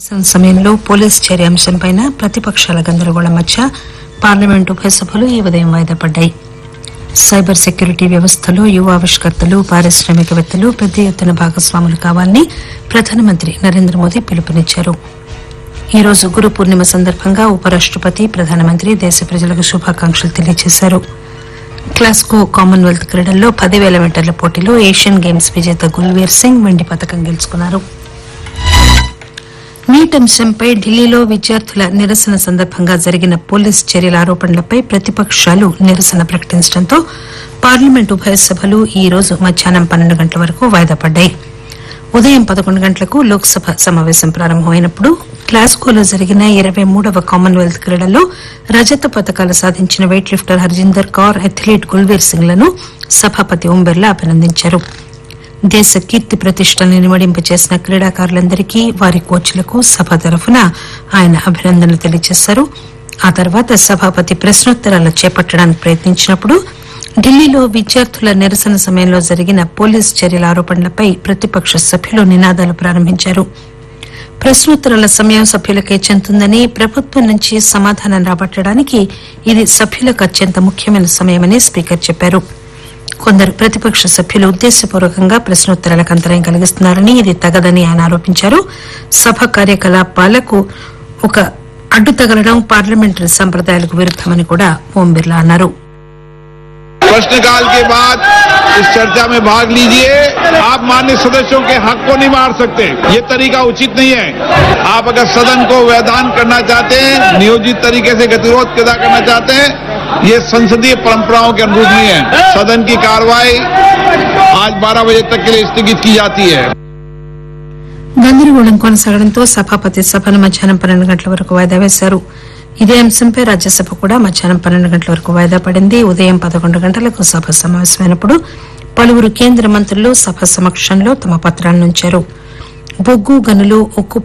సమావేశం సమయంలో పోలీస్ చర్య అంశంపైన ప్రతిపక్షాల గందరగోళం మధ్య పార్లమెంటు ఉభయ సభలు ఈ ఉదయం వాయిదా పడ్డాయి సైబర్ సెక్యూరిటీ వ్యవస్థలో యువ ఆవిష్కర్తలు పారిశ్రామికవేత్తలు పెద్ద ఎత్తున భాగస్వాములు కావాలని ప్రధానమంత్రి నరేంద్ర మోదీ పిలుపునిచ్చారు ఈ రోజు గురు పూర్ణిమ సందర్భంగా ఉపరాష్టపతి ప్రధానమంత్రి దేశ ప్రజలకు శుభాకాంక్షలు తెలియజేశారు క్లాస్కో కామన్వెల్త్ క్రీడల్లో పదివేల మీటర్ల పోటీలో ఏషియన్ గేమ్స్ విజేత గుల్వీర్ సింగ్ వెండి పథకం గెలుచుకున్నారు నీట్ అంశంపై ఢిల్లీలో విద్యార్థుల నిరసన సందర్భంగా జరిగిన పోలీస్ చర్యల ఆరోపణలపై ప్రతిపక్షాలు నిరసన ప్రకటించడంతో పార్లమెంట్ ఉభయ సభలు ఈ రోజు మధ్యాహ్నం పన్నెండు గంటల వరకు వాయిదా పడ్డాయి ఉదయం పదకొండు గంటలకు లోక్సభ సమావేశం ప్రారంభమైనప్పుడు గ్లాస్గోలో జరిగిన ఇరవై మూడవ కామన్వెల్త్ క్రీడల్లో రజత పథకాలు సాధించిన weight lifter Harjinder Kaur athlete Gulveer Singh లను సభాపతి ఓం బిర్లా అభినందించారు దేశ కీర్తి ప్రతిష్టలను నిమడింప చేసిన క్రీడాకారులందరికీ వారి కోచ్లకు సభ తరఫున ఆయన అభినందనలు తెలియజేశారు ఆ తర్వాత సభాపతి ప్రశ్నోత్తరాలు చేపట్టడానికి ప్రయత్నించినప్పుడు ఢిల్లీలో విద్యార్థుల నిరసన సమయంలో జరిగిన పోలీస్ చర్యల ఆరోపణలపై ప్రతిపక్ష సభ్యులు నినాదాలు ప్రారంభించారు ప్రశ్నోత్తరాల సమయం సభ్యులకే చెందుతుందని ప్రభుత్వం నుంచి సమాధానం రాబట్టడానికి ఇది సభ్యులకు అత్యంత ముఖ్యమైన సమయమని స్పీకర్ చెప్పారు కొందరు ప్రతిపక్ష సభ్యులు ఉద్దేశపూర్వకంగా ప్రశ్నోత్తరాలకు అంతరాయం కలిగిస్తున్నారని ఇది తగదని ఆయన ఆరోపించారు సభ కార్యకలాపాలకు ఒక అడ్డు తగలడం పార్లమెంటరీ సంప్రదాయాలకు విరుద్దమని కూడా ఓం బిర్లా అన్నారు प्रश्नकाल के बाद इस चर्चा में भाग लीजिए आप मान्य सदस्यों के हक को नहीं मार सकते ये तरीका उचित नहीं है आप अगर सदन को वैधान करना चाहते हैं नियोजित तरीके से गतिरोध पैदा करना चाहते हैं ये संसदीय परंपराओं के अनुरूप नहीं है सदन की कार्रवाई आज 12 बजे तक के लिए स्थगित की जाती है గందరగోళం కొనసాగడంతో సభాపతి సభను మధ్యాహ్నం పన్నెండు గంటల వరకు వాయిదా వేశారు ఇదే అంశంపై రాజ్యసభ కూడా మధ్యాహ్నం పన్నెండు గంటల వరకు వాయిదా పడింది ఉదయం పదకొండు గంటలకు సభ సమావేశమైనప్పుడు పలువురు కేంద్ర మంత్రులు సభ సమక్షంలో తమ పత్రాలను ఉంచారు బొగ్గు గనులు ఉక్కు